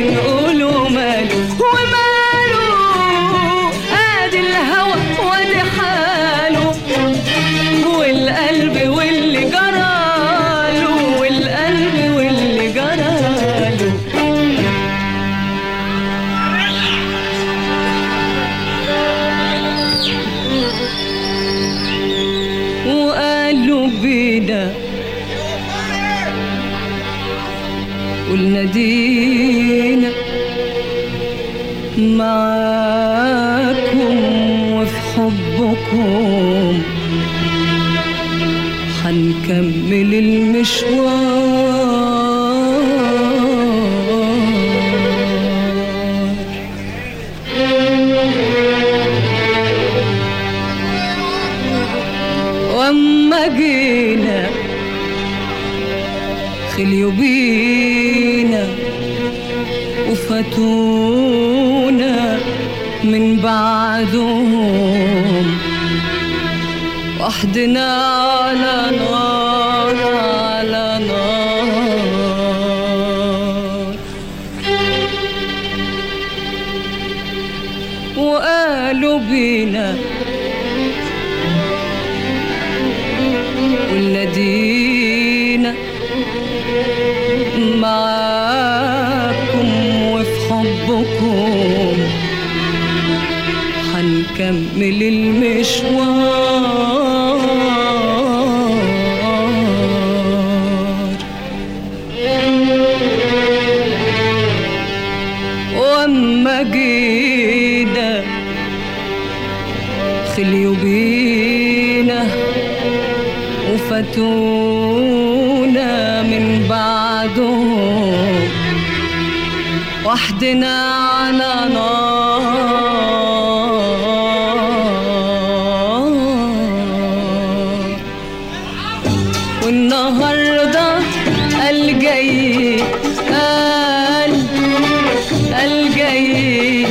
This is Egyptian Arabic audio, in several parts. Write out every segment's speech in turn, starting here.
نقوله ماله وماله ادي الهوى وادي حاله والقلب واللي جراله والقلب واللي جراله وقالوا بينا قلنا دينا معاكم وفي حبكم هنكمل المشوار واما جينا خليوا بينا وفاتونا من بعدهم وحدنا على نار على نار وقالوا بينا والذين معاكم وفي حبكم هنكمل المشوار واما جينا خليوا بينا وفاتونا من بعدهم وحدنا على نار والنهارده قال جاي قال قال جاي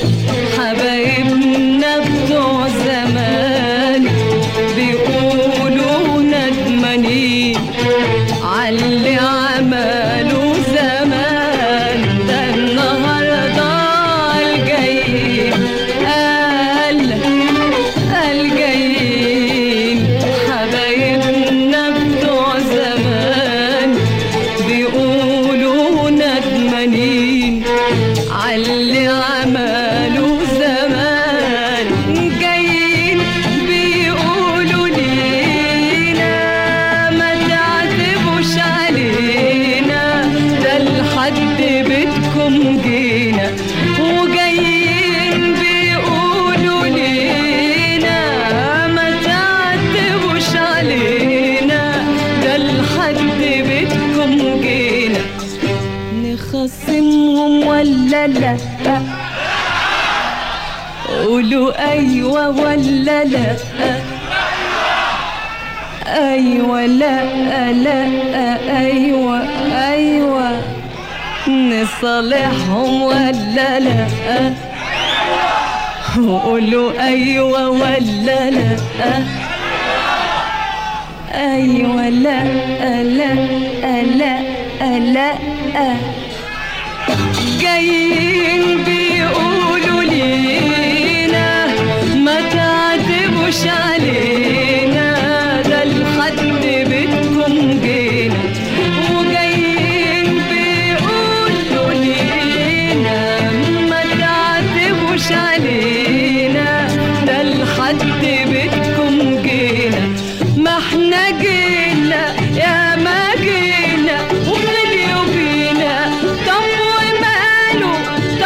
حبايبنا بتوع زمان بيقولوا ندمانين عاللي عملوا زمان ده النهارده قال جاي قال قال جايين حبايبنا بتوع زمان بيقولوا ندمانين عاللي عملوا زمان جايين بيقولوا لينا ما تعتبوش علينا ده لحد بيتكم جينا وجايين بيقولوا لينا ما تعتبوش علينا ده لحد بيتكم جينا نخصمهم ولا لا قولوا ايوه ولا لا ايوه لا لا ايوه ايوه نصالحهم ولا لا قولوا ايوه ولا لا ايوه لا لا لا لا جايين بيقولوا لينا ما تعتبوش علينا ده لحد بيتكم جينا وجايين بيقولوا لينا ما تعتبوش علينا ده لحد بيتكم جينا ما احنا جينا يا ما جينا وخليوا بينا طب وماله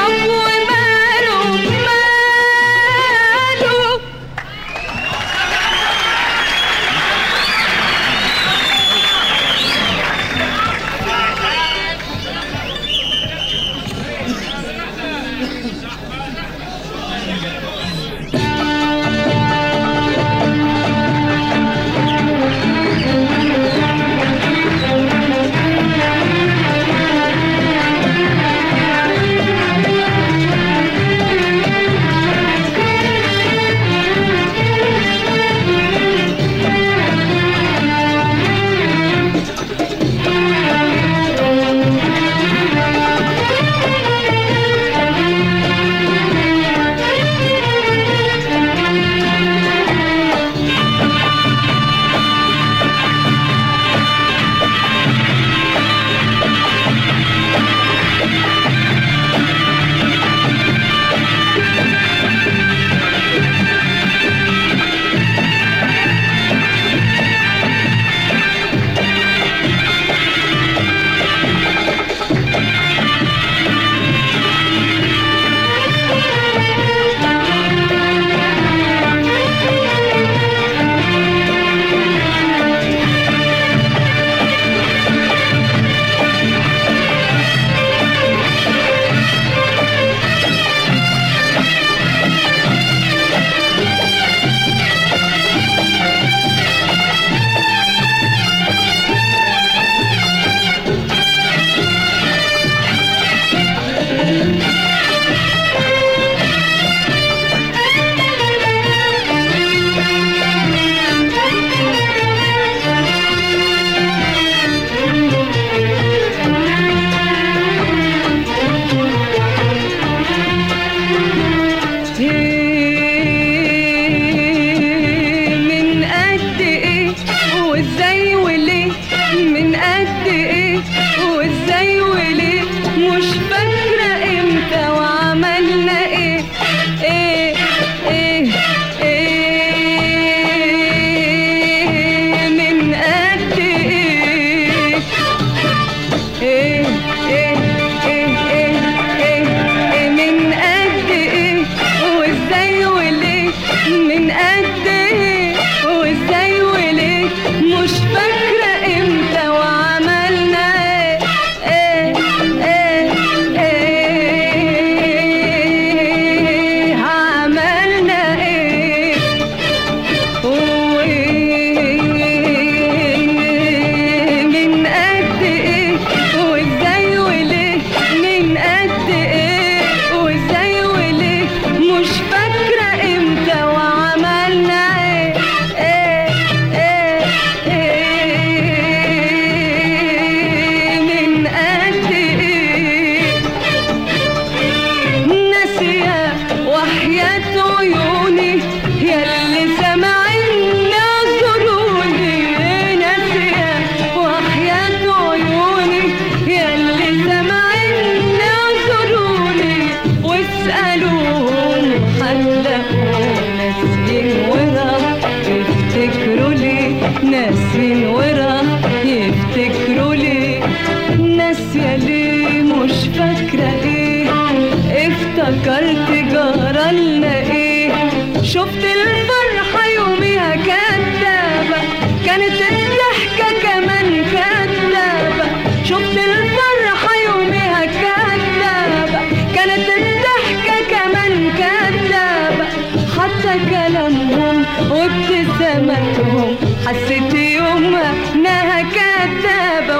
شفت الفرحة يوميها كدابة كانت الضحكة كمان كدابة شفت الفرحة يوميها كدابة كانت الضحكة كمان كدابة حتى كلامهم وابتسامتهم حسيت يومها انها كدابة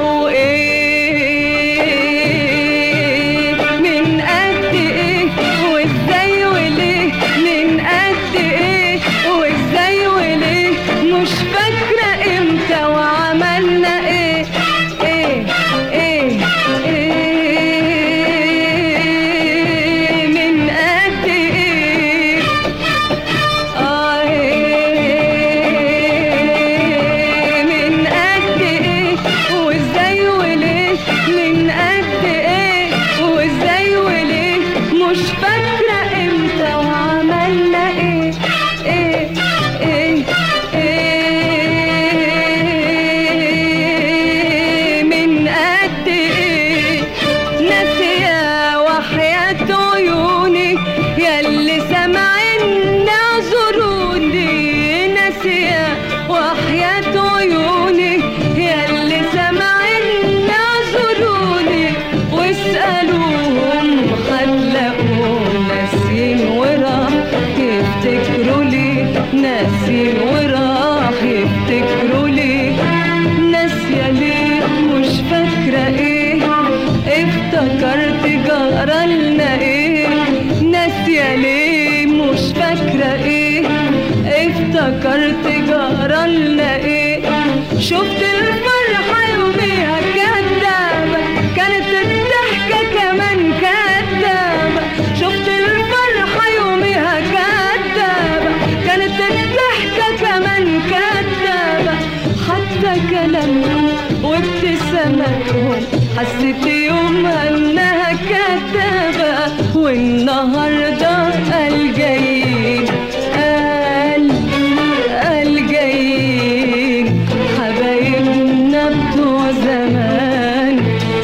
وايه من قد ايه وازاي وليه من قد ايه وازاي وليه مش فاكرة امتى وعملنا ايه ايه ايه ايه من قد ايه آه إيه من قد إيه وإزاي وليه من قد إيه وإزاي وليه مش فاكرة إمتى وعملنا إيه إيه إيه إيه من قد إيه ناسية وحياة عيوني ياللي سامعين اعذروني ناسية وحياة عيوني ياللي سامعين اعذروني واسألوهم هتلاقوهم ناسين وراح يفتكروا لي ناسين وراح يفتكروا لي ناسية ليه مش فاكرة ايه افتكرت جرالنا ايه ناسية ليه مش فاكرة ايه افتكرت جرالنا ايه شفت الفرحة يوميها كدابة كانت الضحكة كمان كدابة شفت الفرحة يوميها كدابة كانت الضحكة كمان كدابة حتى كلامهم وابتسامتهم حسيت يومها انها كدابة والنهاردة قال جايين قال قال جايين حبايبنا بتوع زمان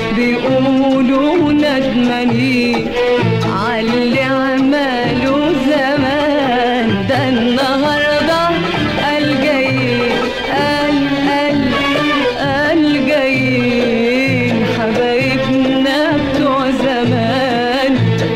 بيقولوا ندمانين عاللي عملوا زمان ده النهارده قال جايين قال قال قال جايين حبايبنا بتوع زمان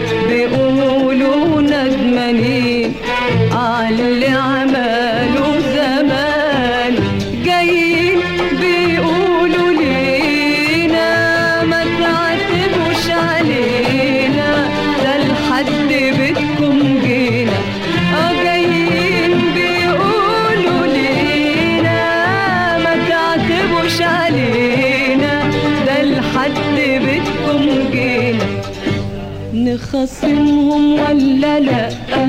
بيقولوا ندمانين عاللي عملوا زمان جايين بيقولوا لينا ما تعتبوش علينا ده لحد بيتكم جينا اه جايين بيقولوا لينا ما تعتبوش علينا ده لحد بيتكم جينا نخاصمهم ولا لا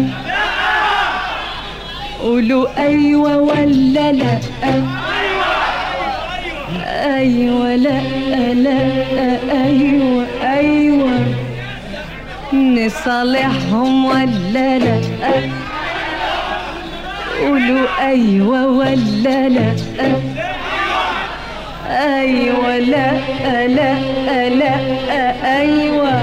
قولوا ايوه ولا لا ايوه لا لا ايوه ايوه نصالحهم ولا لا قولوا ايوه ولا لا ايوه لا لا لا ايوه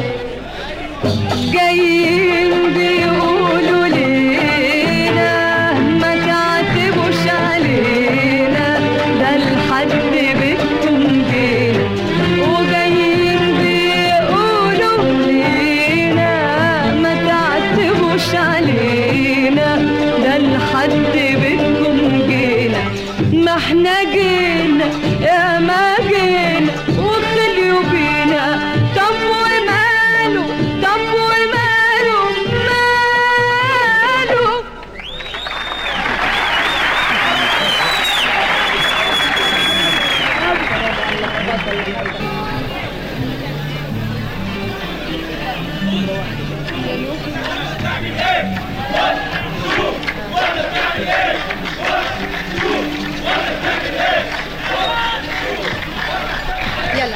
جايين بيقولوا لينا ما تعتبوش علينا ده لحد بيتكم جينا وجايين بيقولوا لينا ما تعتبوش علينا ده لحد بيتكم جينا ما احنا جينا يا ما جينا وخليوا بينا طب وماله طب وماله ماله يلا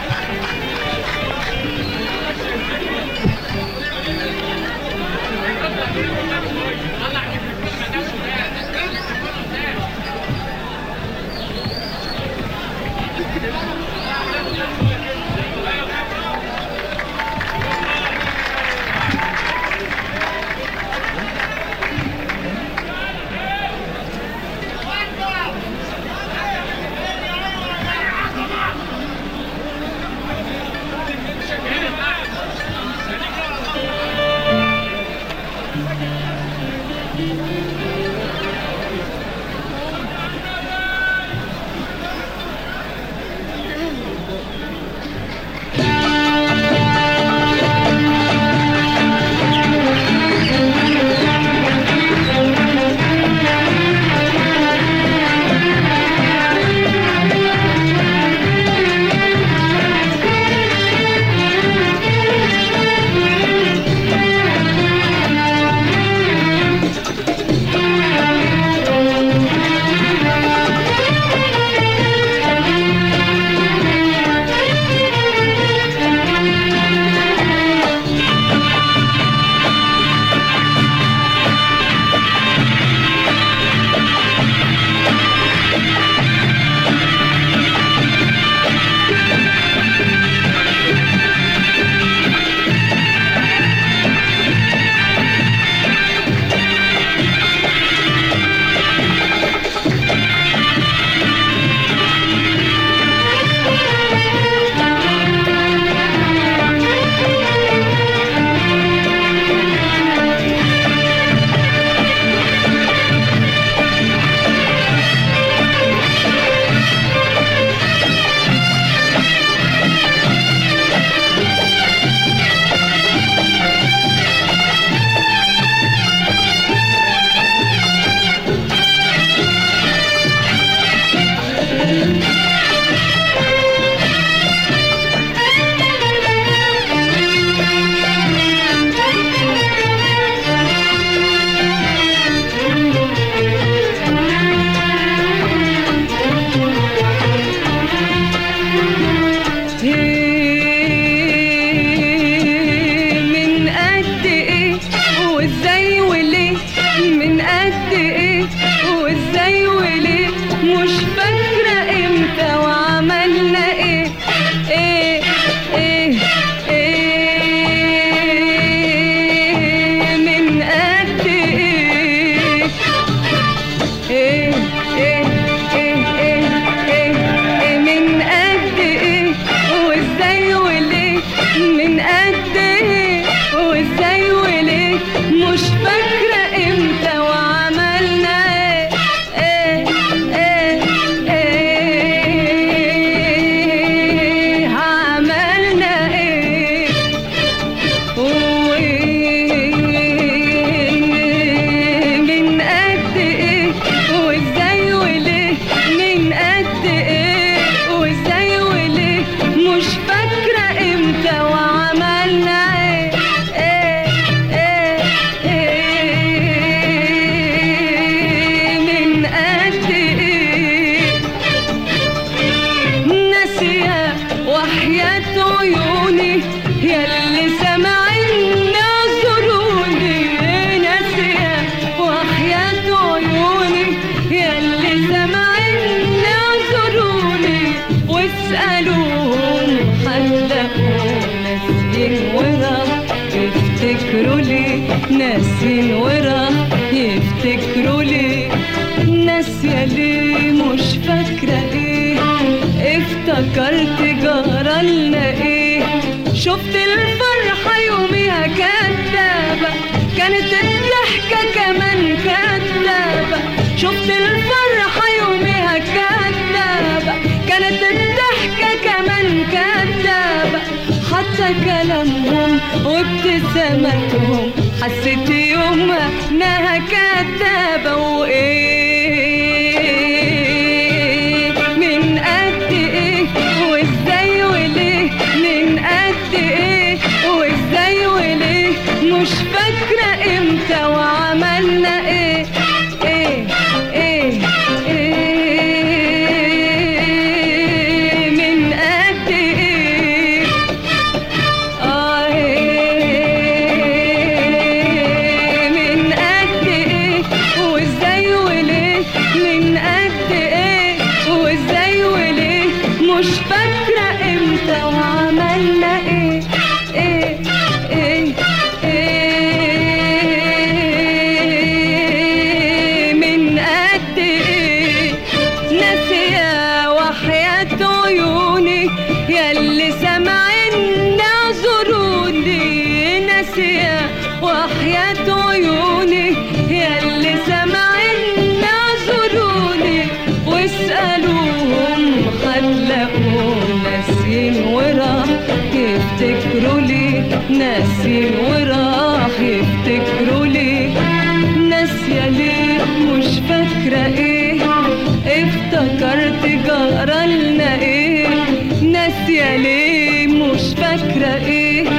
مش فاكرة امتى وعملنا ايه ايه ايه ايه عملنا ايه من قد ايه وازاي وليه من قد ايه وازاي وليه مش فاكرة امتى وعملنا ايه ايه ايه ايه من قد ايه ناسية وحياة عيوني ياللي سامعين اعذروني ناسية وحياة عيوني ياللي سامعين اعذروني واسألوهم هتلاقوا ناسين وراح يفتكروا لي ناسين وراح يفتكروا لي ناسية ليه مش فاكرة ايه افتكرت جرالنا ايه شفت الفرحة يوميها كدابة كانت الضحكة كمان كدابة شفت الفرحة يوميها كدابة كانت الضحكة كمان كدابة حتى كلامهم وابتسامتهم حسيت يومها انها كدابة وايه من قد ايه وازاي وليه من قد ايه وازاي وليه مش فاكرة امتى وعملنا ايه ايه ايه ايه من قد ايه آه إيه من قد إيه وإزاي وليه من قد إيه وإزاي وليه مش فاكرة إمتى وعملنا إيه إيه إيه إيه من قد إيه ناسية وحياة عيوني ياللي سامعين اعذروني ناسية وحياة عيوني ياللي سامعين اعذروني واسألوهم هتلاقوا ناسين وراح يفتكروا لي ناسين وراح يفتكروا لي ناسية ليه مش فاكرة ايه افتكرت جرالنا ايه ناسية ليه مش فاكرة ايه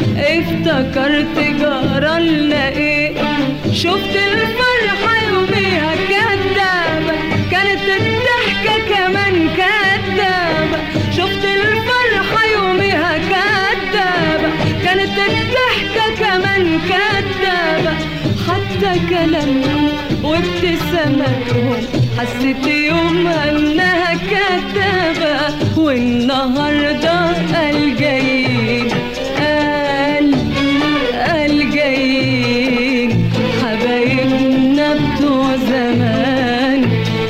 افتكرت جرالنا ايه شفت الفرحة يوميها كدابة كانت الضحكة كمان كدابة شفت الفرحة يوميها كدابة كانت الضحكة كمان كدابة حتى كلامهم وابتسامتهم حسيت يومها انها كدابة والنهاردة قال جايين قال قال جايين حبايبنا بتوع زمان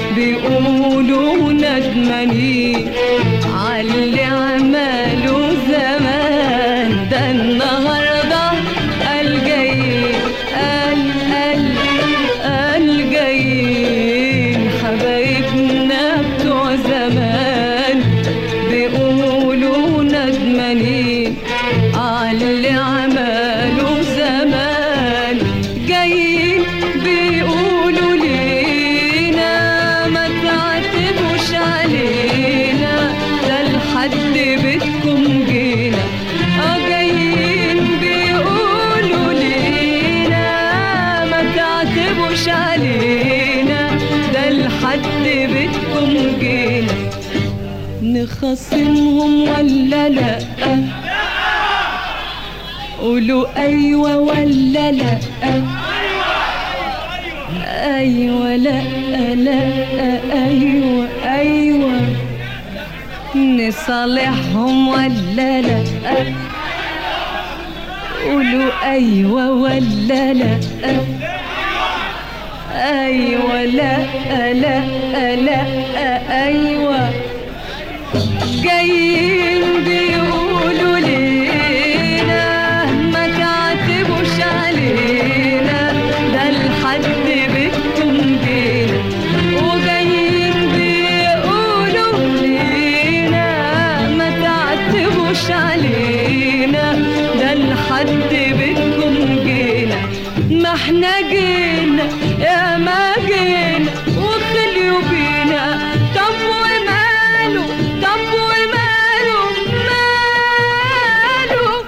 بيقولوا ندمانين عاللي عملوا زمان ده النهارده قال جايين قال قال قال جايين حبايبنا بتوع زمان بيقولوا ندمانين عاللي عملوا زمان جايين بيقولوا لينا ما تعتبوش علينا ده لحد بيتكم جينا اه جايين بيقولوا لينا ما تعتبوش علينا ده لحد بيتكم جينا نخصمهم ولا لا قولوا ايوه ولا لا ايوه لا لا ايوه ايوه نصالحهم ولا لا قولوا ايوه ولا لا ايوه لا لا لا ايوه جايين بيقولوا لينا ما تعتبوش علينا واحنا جينا يا ما جينا وخليوا بينا طب وماله طب وماله ماله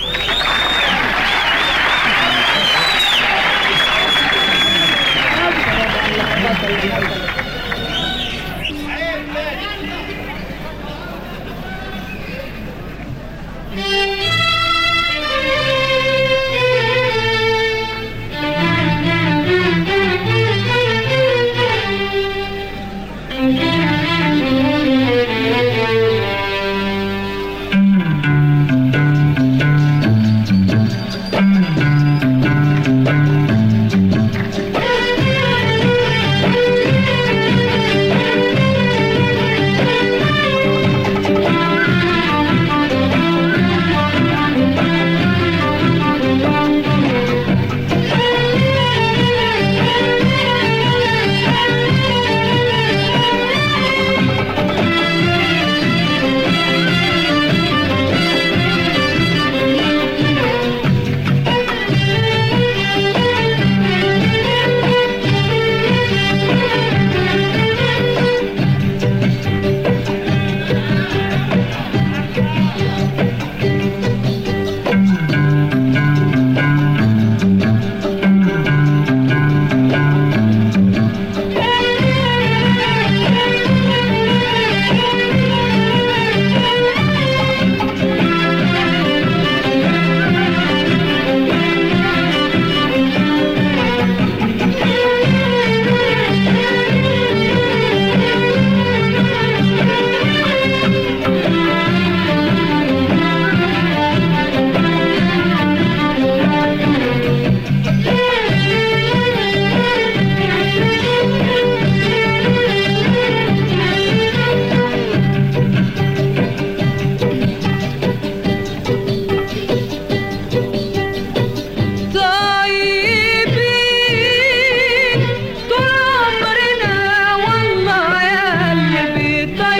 طيبين طول عمرنا والله يا قلبي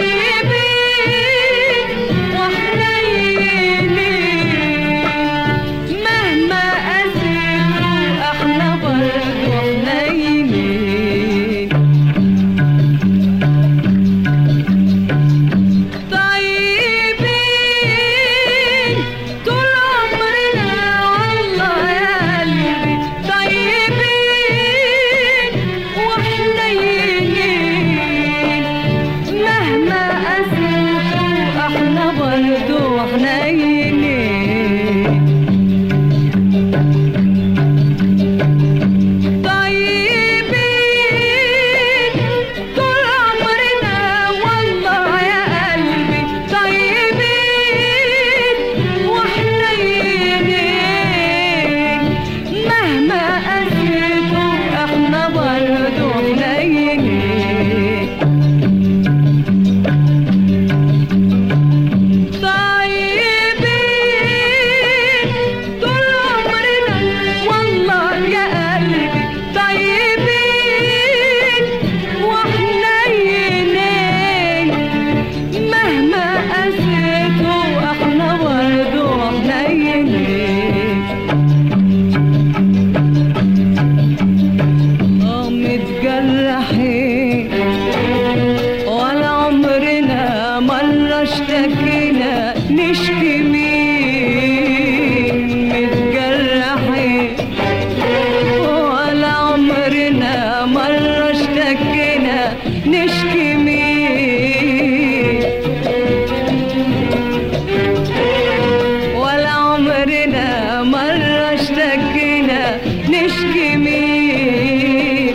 طيبين وحنينين مهما قسيتوا احنا برضه حنينين طيبين طول عمرنا والله يا قلبي طيبين وحنينين مهما قسيتوا احنا برضه حنينين طيبين طول عمرنا والله يا قلبي طيبين وحنينين مهما قسيتوا احنا برضه حنينين طيبين طول عمرنا والله يا قلبي طيبين وحنينين مهما قسيتوا احنا برضه حنينين اه متجرحين ولا عمرنا مرة اشتكينا نشكي مين متجرحين ولا عمرنا مرة اشتكينا نشكي مين ولا عمرنا مرة اشتكينا نشكي مين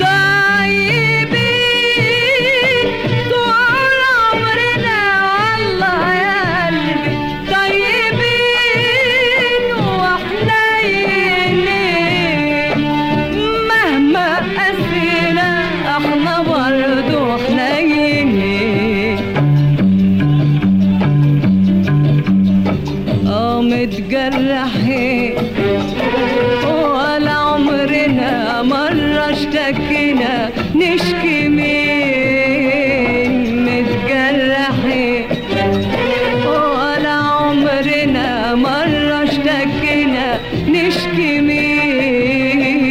طيبين طول عمرنا والله يا قلبي طيبين وحنينين مهما قسينا احنا برضه حنينين اه متجرحين ولا عمرنا مرة اشتكينا نشكي مين متجرحين ولا عمرنا مرة اشتكينا نشكي مين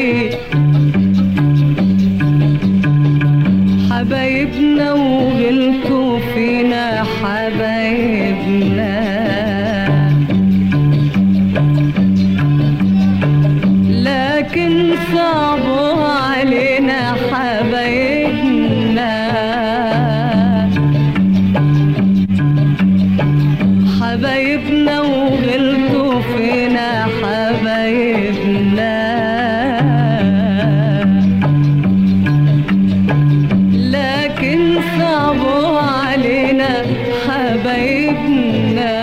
لكن صعبوا علينا حبايبنا حبايبنا وغلطوا فينا حبايبنا لكن صعبوا علينا حبايبنا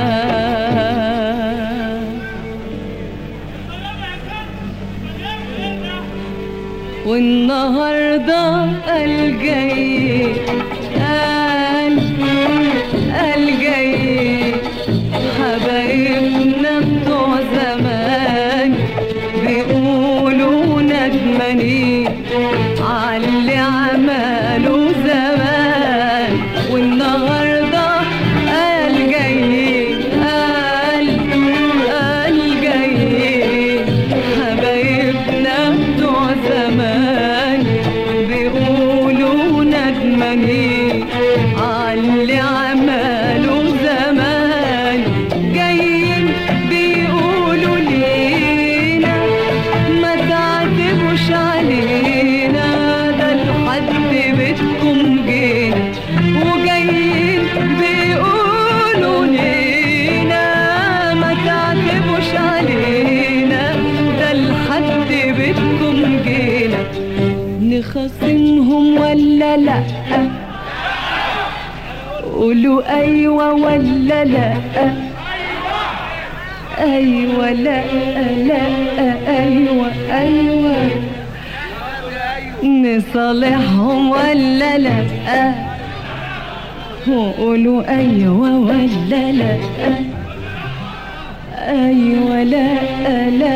والنهارده قال جاي قال قال جاي حبايبنا بتوع زمان بيقولوا ندمانين عاللي عملوا زمان والنهارده قال جاي قال قال جاي حبايبنا بتوع زمان بيقولوا ندمانين عاللي عملوا زمان جايين بيقولوا لينا ما تعتبوش علينا ده لحد بيتكم جينا وجايين بيقولوا لينا ما تعتبوش علينا ده لحد بيتكم جينا نخاصمهم ولا لأ قولوا أيوة ولا لأ أيوة لا لا أيوة أيوة نصالحهم ولا لا وقولوا أيوة ولا لا أيوة لا لا